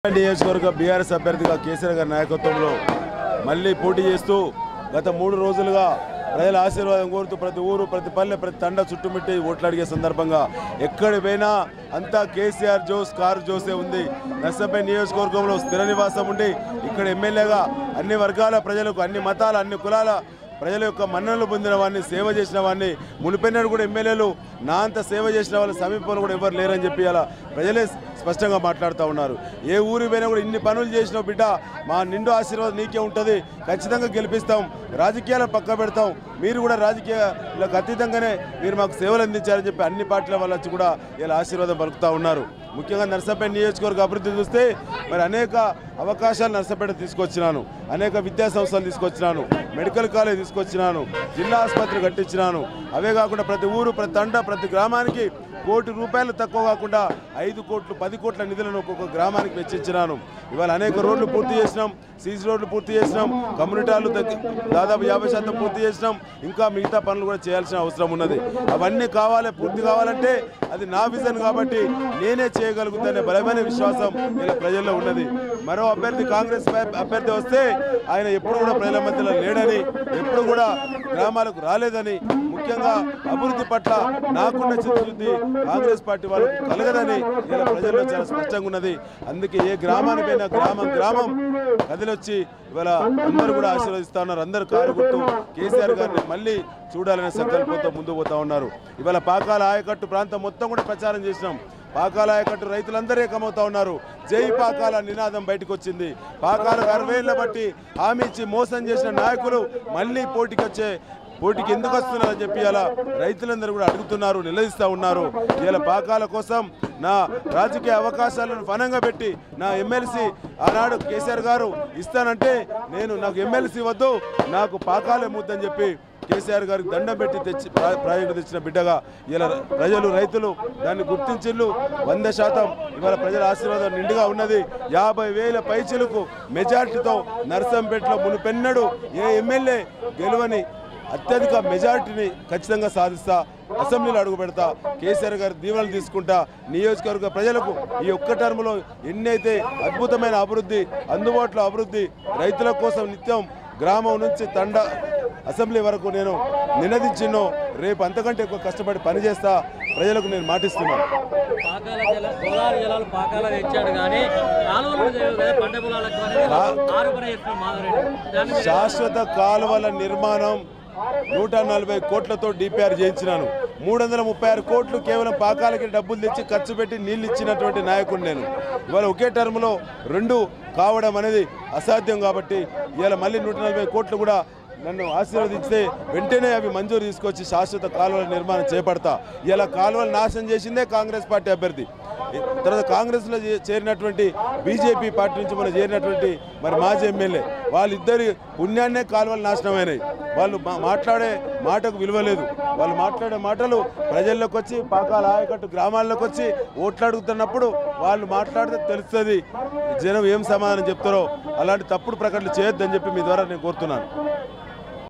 నియోజకవర్గ బీఆర్ఎస్ అభ్యర్థిగా కేసీఆర్ గారి నాయకత్వంలో మళ్ళీ పోటీ చేస్తూ గత మూడు రోజులుగా ప్రజల ఆశీర్వాదం కోరుతూ ప్రతి ఊరు ప్రతి పల్లె ప్రతి తండ చుట్టుముట్టి ఓట్లు అడిగే సందర్భంగా ఎక్కడి పోయినా అంతా కేసీఆర్ జోస్ కారు జోసే ఉంది నర్సంపేట నియోజకవర్గంలో స్థిర నివాసం ఉండి ఇక్కడ ఎమ్మెల్యేగా అన్ని వర్గాల ప్రజలకు అన్ని మతాల అన్ని కులాల ప్రజల యొక్క మన్ననలు పొందిన వాడిని సేవ చేసిన వాడిని మునిపెన్నడు కూడా ఎమ్మెల్యేలు నా అంత సేవ చేసిన వాళ్ళ సమీపంలో కూడా ఎవరు లేరని చెప్పి అలా ప్రజలే స్పష్టంగా మాట్లాడుతూ ఉన్నారు ఏ ఊరి పోయినా కూడా ఇన్ని పనులు చేసిన బిడ్డ మా నిండు ఆశీర్వాదం నీకే ఉంటుంది ఖచ్చితంగా గెలిపిస్తాం రాజకీయాలు పక్క పెడతాం మీరు కూడా రాజకీయాలకు అతీతంగానే మీరు మాకు సేవలు అందించారని చెప్పి అన్ని పార్టీల వాళ్ళు వచ్చి కూడా ఇలా ఆశీర్వాదం పలుకుతూ ఉన్నారు ముఖ్యంగా నర్సంపేట నియోజకవర్గ అభివృద్ధి చూస్తే మరి అనేక అవకాశాలు నర్సంపేట తీసుకొచ్చినాను అనేక విద్యా సంస్థలు తీసుకొచ్చినాను మెడికల్ కాలేజ్ తీసుకొచ్చినాను జిల్లా ఆసుపత్రి కట్టించినాను అవే కాకుండా ప్రతి ఊరు ప్రతి తండ ప్రతి గ్రామానికి కోటి రూపాయలు తక్కువ కాకుండా ఐదు కోట్లు పది కోట్ల నిధులను ఒక్కొక్క గ్రామానికి వెచ్చించినాను ఇవాళ అనేక రోడ్లు పూర్తి చేసినాం సీసీ రోడ్లు పూర్తి చేసినాం కమ్యూనిటీ హాళ్ళు దగ్గ- దాదాపు యాభై శాతం పూర్తి చేసినాం ఇంకా మిగతా పనులు కూడా చేయాల్సిన అవసరం ఉన్నది అవన్నీ కావాలి పూర్తి కావాలంటే అది నా విజన్ కాబట్టి నేనే చేయగలుగుతానే బలమైన విశ్వాసం ఇలా ప్రజల్లో ఉన్నది మరో అభ్యర్థి కాంగ్రెస్ అభ్య- అభ్యర్థి వస్తే ఆయన ఎప్పుడు కూడా ప్రజల మధ్యలో లేడని ఎప్పుడు కూడా గ్రామాలకు రాలేదని ముఖ్యంగా అభివృద్ధి పట్ల నాకున్న చిత్తశుద్ధి కాంగ్రెస్ పార్టీ వాళ్ళకు కలగదని ఇలా ప్రజల్లో చాలా స్పష్టంగా ఉన్నది అందుకే ఏ గ్రామానికి పోయినా గ్రామం గ్రామం కదిలొచ్చి ఇవాళ అందరూ కూడా ఆశీర్వదిస్తా ఉన్నారు అందరూ కారు గుర్తు కేసీఆర్ గారిని మళ్ళీ చూడాలనే సంకల్పంతో ముందుకు పోతా ఉన్నారు ఇవాళ పాకాల ఆయకట్టు ప్రాంతం మొత్తం కూడా ప్రచారం చేసినాం పాకాల ఆయకట్టు రైతులందరూ ఏకమవుతా ఉన్నారు జై పాకాల నినాదం బయటకు వచ్చింది పాకాలకు అరవేళ్ల బట్టి హామీ ఇచ్చి మోసం చేసిన నాయకులు మళ్ళీ పోటీకి వచ్చే పోటీకి ఎందుకు వస్తున్నారని చెప్పి అలా రైతులందరూ కూడా అడుగుతున్నారు నిలదీస్తూ ఉన్నారు ఇలా పాకాల కోసం నా రాజకీయ అవకాశాలను ఫనంగా పెట్టి నా ఎమ్మెల్సీ ఆనాడు కేసీఆర్ గారు ఇస్తానంటే నేను నాకు ఎమ్మెల్సీ వద్దు నాకు పాకాలే ముద్దని చెప్పి కేసీఆర్ గారికి దండం పెట్టి తెచ్చి ప్రా- ప్రాజెక్టు తెచ్చిన బిడ్డగా ఇలా ప్రజలు రైతులు దాన్ని గుర్తించిళ్ళు వంద శాతం ఇవాళ ప్రజల ఆశీర్వాదం నిండుగా ఉన్నది యాభై వేల పైచిలకు మెజార్టీతో నర్సంపేటలో మునుపెన్నడు ఏ ఎమ్మెల్యే గెలువని అత్యధిక మెజార్టీని ఖచ్చితంగా సాధిస్తా అసెంబ్లీలో అడుగు పెడతా కేసీఆర్ గారి దీవెనలు తీసుకుంటా నియోజకవర్గ ప్రజలకు ఈ ఒక్క టర్మ్లో ఎన్నైతే అద్భుతమైన అభివృద్ధి అందుబాటులో అభివృద్ధి రైతుల కోసం నిత్యం గ్రామం నుంచి తండ అసెంబ్లీ వరకు నేను నినదించినో రేపు అంతకంటే ఎక్కువ కష్టపడి పనిచేస్తా ప్రజలకు నేను మాటిస్తున్నాను పాకాల జల గోదావరి జలాలు పాకాల తెచ్చాడు కానీ కాలువలు లేవు కదా పంట పొలాలకు అనేది ఆరోపణ చేస్తున్న మాధవరెడ్డి దాని మీద శాశ్వత కాలువల నిర్మాణం నూట నలభై కోట్లతో డిపిఆర్ చేయించినాను మూడు వందల ముప్పై ఆరు కోట్లు కేవలం పాకాలకి డబ్బులు తెచ్చి ఖర్చు పెట్టి నీళ్ళు ఇచ్చినటువంటి నాయకుడు నేను ఇవాళ ఒకే టర్మ్లో రెండు కావడం అనేది అసాధ్యం కాబట్టి ఇవాళ మళ్ళీ నూట నలభై కోట్లు కూడా నన్ను ఆశీర్వదిస్తే వెంటనే అవి మంజూరు తీసుకొచ్చి శాశ్వత కాలువల నిర్మాణం చేపడతా ఇలా కాలువలు నాశనం చేసిందే కాంగ్రెస్ పార్టీ అభ్యర్థి తర్వాత కాంగ్రెస్లో చే- చేరినటువంటి బీజేపీ పార్టీ నుంచి మనం చేరినటువంటి మరి మాజీ ఎమ్మెల్యే వాళ్ళిద్దరి పుణ్యాన్నే కాలువలు నాశనమైనాయి వాళ్ళు మా- మాట్లాడే మాటకు విలువ లేదు వాళ్ళు మాట్లాడే మాటలు ప్రజల్లోకి వచ్చి పాకాల ఆయకట్టు గ్రామాల్లోకి వచ్చి ఓట్లు అడుగుతున్నప్పుడు వాళ్ళు మాట్లాడితే తెలుస్తుంది జనం ఏం సమాధానం చెప్తారో అలాంటి తప్పుడు ప్రకటనలు చేయొద్దని చెప్పి మీ ద్వారా నేను కోరుతున్నాను